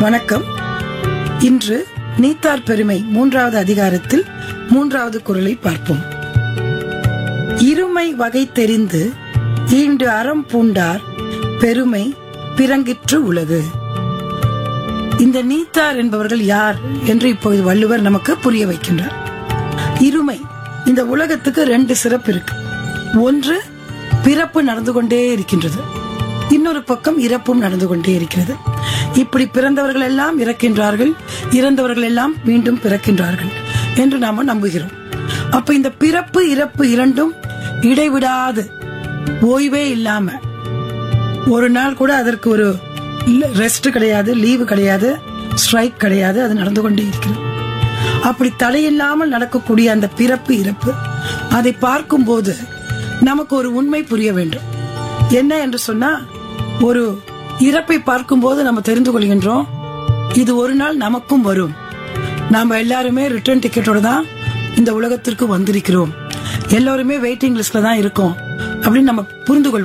வணக்கம் இன்று நீத்தார் பெருமை மூன்றாவது அதிகாரத்தில் மூன்றாவது குரலை பார்ப்போம் இருமை வகை தெரிந்து ஈண்டு அறம் பூண்டார் பெருமை பிறங்கிற்று உலகு இந்த நீத்தார் என்பவர்கள் யார் என்று இப்போது வள்ளுவர் நமக்கு புரிய வைக்கின்றார் இருமை இந்த உலகத்துக்கு ரெண்டு சிறப்பு இருக்கு ஒன்று பிறப்பு நடந்து கொண்டே இருக்கின்றது இன்னொரு பக்கம் இறப்பும் நடந்து கொண்டே இருக்கிறது இப்படி பிறந்தவர்கள் எல்லாம் இறக்கின்றார்கள் இறந்தவர்கள் எல்லாம் மீண்டும் பிறக்கின்றார்கள் என்று நாம நம்புகிறோம் அப்ப இந்த பிறப்பு இறப்பு இரண்டும் இடைவிடாது ஓய்வே இல்லாம ஒரு நாள் கூட அதற்கு ஒரு ரெஸ்ட் கிடையாது லீவு கிடையாது ஸ்ட்ரைக் கிடையாது அது நடந்து கொண்டே இருக்கிறது அப்படி தடையில்லாமல் நடக்கக்கூடிய அந்த பிறப்பு இறப்பு அதை பார்க்கும்போது நமக்கு ஒரு உண்மை புரிய வேண்டும் என்ன என்று சொன்னா ஒரு இறப்பை பார்க்கும்போது நம்ம தெரிந்து கொள்கின்றோம் இது ஒரு நாள் நமக்கும் வரும் நாம எல்லாருமே ரிட்டர்ன் டிக்கெட்டோட தான் இந்த உலகத்திற்கு வந்திருக்கிறோம் எல்லாருமே வெயிட்டிங் லிஸ்ட்ல தான் இருக்கோம் அப்படின்னு நம்ம புரிந்து கொள்வோம்